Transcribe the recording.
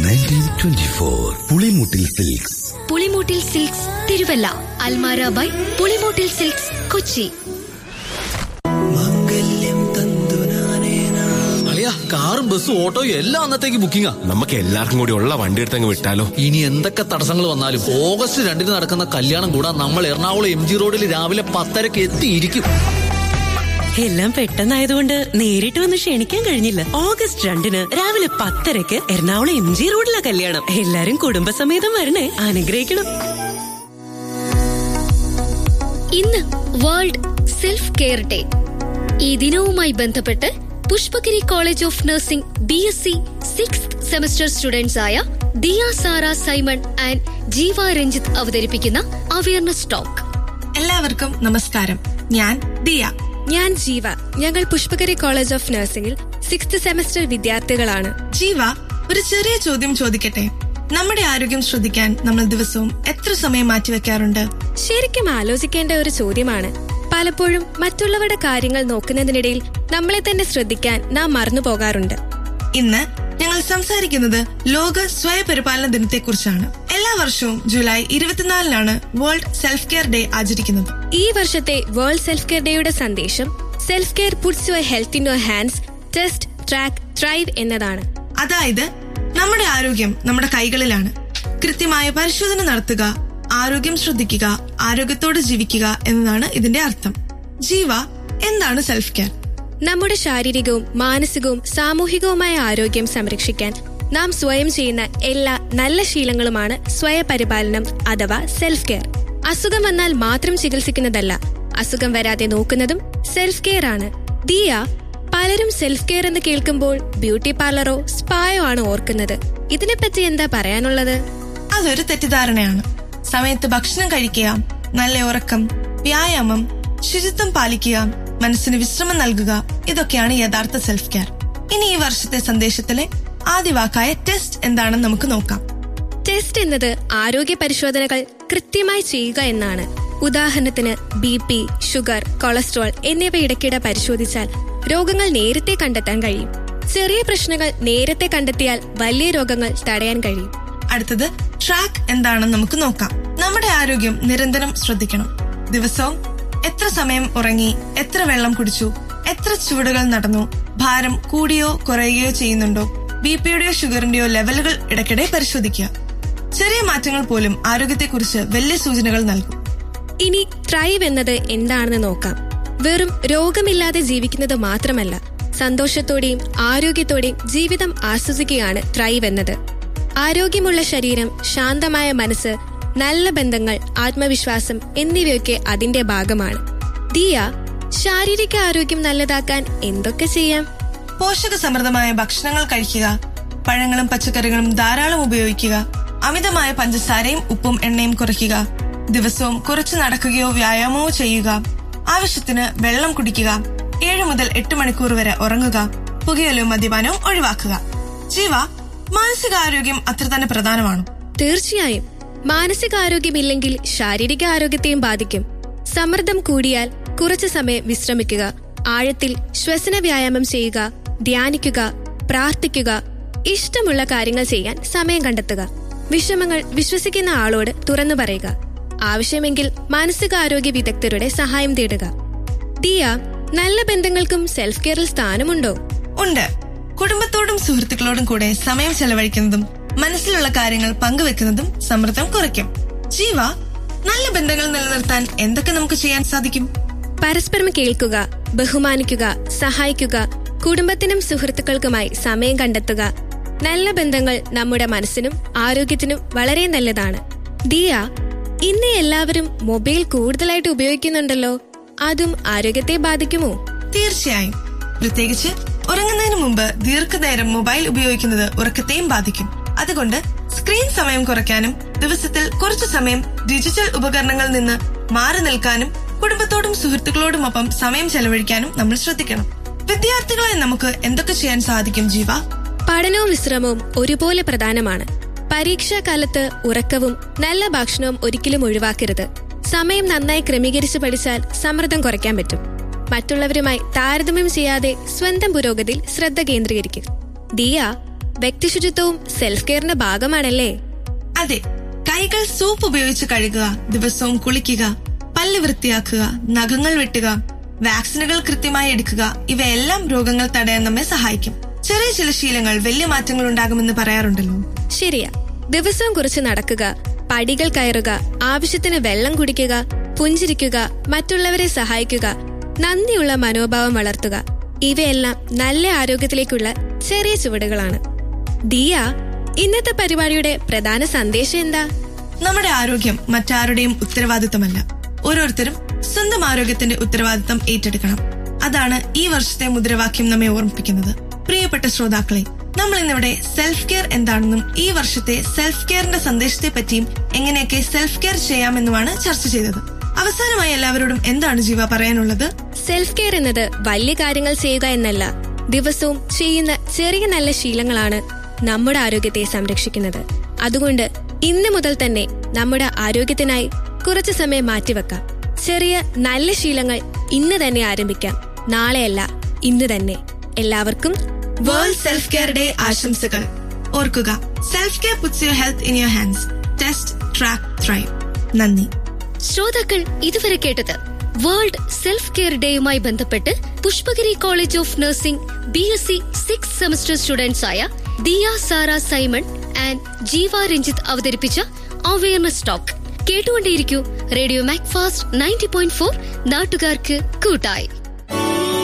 nineteen twenty four Pulimoottil silks Pulimoottil silks Thiruvalla അൽമാര by Pulimoottil silks Kochi അളിയ കാറും ബസ്സും ഓട്ടോയും എല്ലാം അന്നത്തേക്ക് ബുക്കിംഗാ നമുക്ക് എല്ലാവർക്കും കൂടി ഉള്ള വണ്ടി എടുത്തങ്ങ് വിട്ടാലോ ഇനി എന്തൊക്കെ തടസ്സങ്ങൾ വന്നാലും ഓഗസ്റ്റ് രണ്ടിന് നടക്കുന്ന കല്യാണം കൂടാൻ നമ്മൾ എറണാകുളം എം ജി റോഡിൽ രാവിലെ പത്തരക്ക് എത്തിയിരിക്കും എല്ലാം പെട്ടെന്നായതുകൊണ്ട് നേരിട്ട് വന്ന് ക്ഷണിക്കാൻ കഴിഞ്ഞില്ല ഓഗസ്റ്റ് രണ്ടിന് രാവിലെ പത്തരക്ക് എറണാകുളം എം ജി റോഡിലെ കല്യാണം എല്ലാരും കുടുംബസമേതം വരണേ അനുഗ്രഹിക്കണം ഇന്ന് വേൾഡ് സെൽഫ് കെയർ ഡേ ഈ ദിനവുമായി ബന്ധപ്പെട്ട് Pushpagiri college of nursing B S C six semester students ആയ ദിയ സാറ സൈമൺ ആൻഡ് ജീവ രഞ്ജിത്ത് അവതരിപ്പിക്കുന്ന അവയർനെസ് ടോക്ക് എല്ലാവർക്കും നമസ്കാരം ഞാൻ ദിയ ഞാൻ ജീവ ഞങ്ങൾ പുഷ്പഗിരി കോളേജ് ഓഫ് നഴ്സിംഗിൽ സിക്സ്ത് സെമസ്റ്റർ വിദ്യാർത്ഥികളാണ് ജീവ ഒരു ചെറിയ ചോദ്യം ചോദിക്കട്ടെ നമ്മുടെ ആരോഗ്യം ശ്രദ്ധിക്കാൻ നമ്മൾ ദിവസവും എത്ര സമയം മാറ്റിവെക്കാറുണ്ട് ശരിക്കും ആലോചിക്കേണ്ട ഒരു ചോദ്യമാണ് പലപ്പോഴും മറ്റുള്ളവരുടെ കാര്യങ്ങൾ നോക്കുന്നതിനിടയിൽ നമ്മളെ തന്നെ ശ്രദ്ധിക്കാൻ നാം മറന്നു പോകാറുണ്ട് ഇന്ന് ഞങ്ങൾ സംസാരിക്കുന്നത് ലോക സ്വയപരിപാലന ദിനത്തെക്കുറിച്ചാണ് എല്ലാ വർഷവും ജൂലൈ ഇരുപത്തിനാലിനാണ് വേൾഡ് സെൽഫ് കെയർ ഡേ ആചരിക്കുന്നത് ഈ വർഷത്തെ വേൾഡ് സെൽഫ് കെയർ ഡേയുടെ സന്ദേശം self care puts your health in your hands test track thrive എന്നതാണ് അതായത് നമ്മുടെ ആരോഗ്യം നമ്മുടെ കൈകളിലാണ് കൃത്യമായ പരിശോധന നടത്തുക ആരോഗ്യം ശ്രദ്ധിക്കുക ആരോഗ്യത്തോടെ ജീവിക്കുക എന്നതാണ് ഇതിന്റെ അർത്ഥം ജീവ എന്താണ് സെൽഫ് കെയർ നമ്മുടെ ശാരീരികവും മാനസികവും സാമൂഹികവുമായ ആരോഗ്യം സംരക്ഷിക്കാൻ നാം സ്വയം ചെയ്യുന്ന എല്ലാ നല്ല ശീലങ്ങളുമാണ് സ്വയപരിപാലനം അഥവാ സെൽഫ് കെയർ അസുഖം വന്നാൽ മാത്രം ചികിത്സിക്കുന്നതല്ല അസുഖം വരാതെ നോക്കുന്നതും സെൽഫ് കെയർ ആണ് ദിയ പലരും സെൽഫ് കെയർ എന്ന് കേൾക്കുമ്പോൾ ബ്യൂട്ടി പാർലറോ സ്പായോ ആണ് ഓർക്കുന്നത് ഇതിനെപ്പറ്റി എന്താ പറയാനുള്ളത് അതൊരു തെറ്റിദ്ധാരണയാണ് സമയത്ത് ഭക്ഷണം കഴിക്കുക നല്ല ഉറക്കം വ്യായാമം ശുചിത്വം പാലിക്കുക മനസ്സിന് വിശ്രമം നൽകുക ഇതൊക്കെയാണ് യഥാർത്ഥ സെൽഫ് കെയർ ഇനി ഈ വർഷത്തെ സന്ദേശത്തിലെ ആദ്യ വാക്കായ ടെസ്റ്റ് എന്താണെന്ന് നമുക്ക് നോക്കാം ടെസ്റ്റ് എന്നത് ആരോഗ്യ പരിശോധനകൾ കൃത്യമായി ചെയ്യുക എന്നാണ് ഉദാഹരണത്തിന് ബി പി ഷുഗർ കൊളസ്ട്രോൾ എന്നിവ ഇടയ്ക്കിടെ പരിശോധിച്ചാൽ രോഗങ്ങൾ നേരത്തെ കണ്ടെത്താൻ കഴിയും ചെറിയ പ്രശ്നങ്ങൾ നേരത്തെ കണ്ടെത്തിയാൽ വലിയ രോഗങ്ങൾ തടയാൻ കഴിയും അടുത്തത് ട്രാക്ക് എന്താണെന്ന് നമുക്ക് നോക്കാം നമ്മുടെ ആരോഗ്യം നിരന്തരം ശ്രദ്ധിക്കണം ദിവസവും എത്ര സമയം ഉറങ്ങി എത്ര വെള്ളം കുടിച്ചു എത്ര ചുവടുകൾ നടന്നു ഭാരം കൂടിയോ കുറയുകയോ ചെയ്യുന്നുണ്ടോ ബി പിയുടെയോ ഷുഗറിന്റെയോ ലെവലുകൾ ഇടയ്ക്കിടെ പരിശോധിക്കുക ചെറിയ മാറ്റങ്ങൾ പോലും ആരോഗ്യത്തെക്കുറിച്ച് വലിയ സൂചനകൾ നൽകും ഇനി ത്രൈവ് എന്നത് എന്താണെന്ന് നോക്കാം വെറും രോഗമില്ലാതെ ജീവിക്കുന്നത് മാത്രമല്ല സന്തോഷത്തോടെയും ആരോഗ്യത്തോടെയും ജീവിതം ആസ്വദിക്കുകയാണ് ത്രൈവ് എന്നത് ആരോഗ്യമുള്ള ശരീരം ശാന്തമായ മനസ്സ് നല്ല ബന്ധങ്ങൾ ആത്മവിശ്വാസം എന്നിവയൊക്കെ അതിന്റെ ഭാഗമാണ് ദിയ ശാരീരിക ആരോഗ്യം നല്ലതാക്കാൻ എന്തൊക്കെ ചെയ്യാം പോഷക സമൃദ്ധമായ ഭക്ഷണങ്ങൾ കഴിക്കുക പഴങ്ങളും പച്ചക്കറികളും ധാരാളം ഉപയോഗിക്കുക അമിതമായ പഞ്ചസാരയും ഉപ്പും എണ്ണയും കുറയ്ക്കുക ദിവസവും കുറച്ച് നടക്കുകയോ വ്യായാമമോ ചെയ്യുക ആവശ്യത്തിന് വെള്ളം കുടിക്കുക ഏഴ് മുതൽ എട്ട് മണിക്കൂർ വരെ ഉറങ്ങുക പുകയിലും മദ്യപാനവും ഒഴിവാക്കുക ജീവ മാനസികാരോഗ്യം അത്ര തന്നെ പ്രധാനമാണോ തീർച്ചയായും മാനസികാരോഗ്യമില്ലെങ്കിൽ ശാരീരിക ആരോഗ്യത്തെയും ബാധിക്കും സമ്മർദ്ദം കൂടിയാൽ കുറച്ചു സമയം വിശ്രമിക്കുക ആഴത്തിൽ ശ്വസന വ്യായാമം ചെയ്യുക ധ്യാനിക്കുക പ്രാർത്ഥിക്കുക ഇഷ്ടമുള്ള കാര്യങ്ങൾ ചെയ്യാൻ സമയം കണ്ടെത്തുക വിഷമങ്ങൾ വിശ്വസിക്കുന്ന ആളോട് തുറന്നു പറയുക ആവശ്യമെങ്കിൽ മാനസികാരോഗ്യ വിദഗ്ധരുടെ സഹായം തേടുക ദിയ നല്ല ബന്ധങ്ങൾക്കും സെൽഫ് കെയറിൽ സ്ഥാനമുണ്ടോ ഉണ്ട് കുടുംബത്തോടും സുഹൃത്തുക്കളോടും കൂടെ സമയം ചെലവഴിക്കുന്നതും മനസ്സിലുള്ള കാര്യങ്ങൾ പങ്കുവെക്കുന്നതും സമ്മർദ്ദം കുറയ്ക്കും ജീവ നല്ല ബന്ധങ്ങൾ നിലനിർത്താൻ എന്തൊക്കെ നമുക്ക് ചെയ്യാൻ സാധിക്കും പരസ്പരം കേൾക്കുക ബഹുമാനിക്കുക സഹായിക്കുക കുടുംബത്തിനും സുഹൃത്തുക്കൾക്കുമായി സമയം കണ്ടെത്തുക നല്ല ബന്ധങ്ങൾ നമ്മുടെ മനസ്സിനും ആരോഗ്യത്തിനും വളരെ നല്ലതാണ് ദിയ ഇന്ന് എല്ലാവരും മൊബൈൽ കൂടുതലായിട്ട് ഉപയോഗിക്കുന്നുണ്ടല്ലോ അതും ആരോഗ്യത്തെ ബാധിക്കുമോ തീർച്ചയായും പ്രത്യേകിച്ച് ഉറങ്ങുന്നതിന് മുമ്പ് ദീർഘനേരം മൊബൈൽ ഉപയോഗിക്കുന്നത് ഉറക്കത്തെയും ബാധിക്കും അതുകൊണ്ട് സ്ക്രീൻ സമയം കുറയ്ക്കാനും ദിവസത്തിൽ കുറച്ചു സമയം ഡിജിറ്റൽ ഉപകരണങ്ങളിൽ നിന്ന് മാറി നിൽക്കാനും കുടുംബത്തോടും സുഹൃത്തുക്കളോടുമൊപ്പം സമയം ചെലവഴിക്കാനും നമ്മൾ ശ്രദ്ധിക്കണം വിദ്യാർത്ഥികളെ നമുക്ക് എന്തൊക്കെ ചെയ്യാൻ സാധിക്കും ജീവ പഠനവും വിശ്രമവും ഒരുപോലെ പ്രധാനമാണ് പരീക്ഷാ കാലത്ത് ഉറക്കവും നല്ല ഭക്ഷണവും ഒരിക്കലും ഒഴിവാക്കരുത് സമയം നന്നായി ക്രമീകരിച്ച് പഠിച്ചാൽ സമ്മർദ്ദം കുറയ്ക്കാൻ പറ്റും മറ്റുള്ളവരുമായി താരതമ്യം ചെയ്യാതെ സ്വന്തം പുരോഗതിയിൽ ശ്രദ്ധ കേന്ദ്രീകരിക്കും ദിയ വ്യക്തിശുചിത്വവും സെൽഫ് കെയറിന്റെ ഭാഗമാണല്ലേ അതെ കൈകൾ സോപ്പ് ഉപയോഗിച്ച് കഴുകുക ദിവസവും കുളിക്കുക പല്ല് വൃത്തിയാക്കുക നഖങ്ങൾ വെട്ടുക വാക്സിനുകൾ കൃത്യമായി എടുക്കുക ഇവയെല്ലാം രോഗങ്ങൾ തടയാൻ നമ്മെ സഹായിക്കും ചെറിയ ചില ശീലങ്ങൾ വലിയ മാറ്റങ്ങൾ ഉണ്ടാകുമെന്ന് പറയാറുണ്ടല്ലോ ശരിയാ ദിവസവും കുറിച്ച് നടക്കുക പടികൾ കയറുക ആവശ്യത്തിന് വെള്ളം കുടിക്കുക പുഞ്ചിരിക്കുക മറ്റുള്ളവരെ സഹായിക്കുക നന്ദിയുള്ള മനോഭാവം വളർത്തുക ഇവയെല്ലാം നല്ല ആരോഗ്യത്തിലേക്കുള്ള ചെറിയ ചുവടുകളാണ് ദിയ ഇന്നത്തെ പരിപാടിയുടെ പ്രധാന സന്ദേശം എന്താ നമ്മുടെ ആരോഗ്യം മറ്റാരുടെയും ഉത്തരവാദിത്തമല്ല ഓരോരുത്തരും സ്വന്തം ആരോഗ്യത്തിന്റെ ഉത്തരവാദിത്തം ഏറ്റെടുക്കണം അതാണ് ഈ വർഷത്തെ മുദ്രാവാക്യം നമ്മെ ഓർമ്മിപ്പിക്കുന്നത് പ്രിയപ്പെട്ട ശ്രോതാക്കളെ നമ്മൾ ഇന്നിവിടെ സെൽഫ് കെയർ എന്താണെന്നും ഈ വർഷത്തെ സെൽഫ് കെയറിന്റെ സന്ദേശത്തെ പറ്റിയും എങ്ങനെയൊക്കെ സെൽഫ് കെയർ ചെയ്യാമെന്നുമാണ് ചർച്ച ചെയ്തത് അവസാനമായി എല്ലാവരോടും എന്താണ് ജീവ പറയാനുള്ളത് സെൽഫ് കെയർ എന്നത് വലിയ കാര്യങ്ങൾ ചെയ്യുക എന്നല്ല ദിവസവും ചെയ്യുന്ന ചെറിയ നല്ല ശീലങ്ങളാണ് നമ്മുടെ ആരോഗ്യത്തെ സംരക്ഷിക്കുന്നത് അതുകൊണ്ട് ഇന്ന് മുതൽ തന്നെ നമ്മുടെ ആരോഗ്യത്തിനായി കുറച്ചു സമയം മാറ്റിവെക്കാം ചെറിയ നല്ല ശീലങ്ങൾ ഇന്ന് തന്നെ ആരംഭിക്കാം നാളെയല്ല ഇന്ന് തന്നെ എല്ലാവർക്കും വേൾഡ് സെൽഫ് കെയർ ഡേ ആശംസകൾ ഓർക്കുക self care puts your health in your hands test track thrive നന്ദി ശ്രോതാക്കൾ ഇതുവരെ കേട്ടത് വേൾഡ് സെൽഫ് കെയർ ഡേയുമായി ബന്ധപ്പെട്ട് Pushpagiri college of nursing B S C six semester students ആയ ദിയ സാറ സൈമൺ ആൻഡ് ജീവ രഞ്ജിത്ത് അവതരിപ്പിച്ച അവയർനെസ് ടോക്ക് കേട്ടുകൊണ്ടേയിരിക്കൂ radio Mac fast ninety point four നാട്ടുകാർക്ക് കൂട്ടായി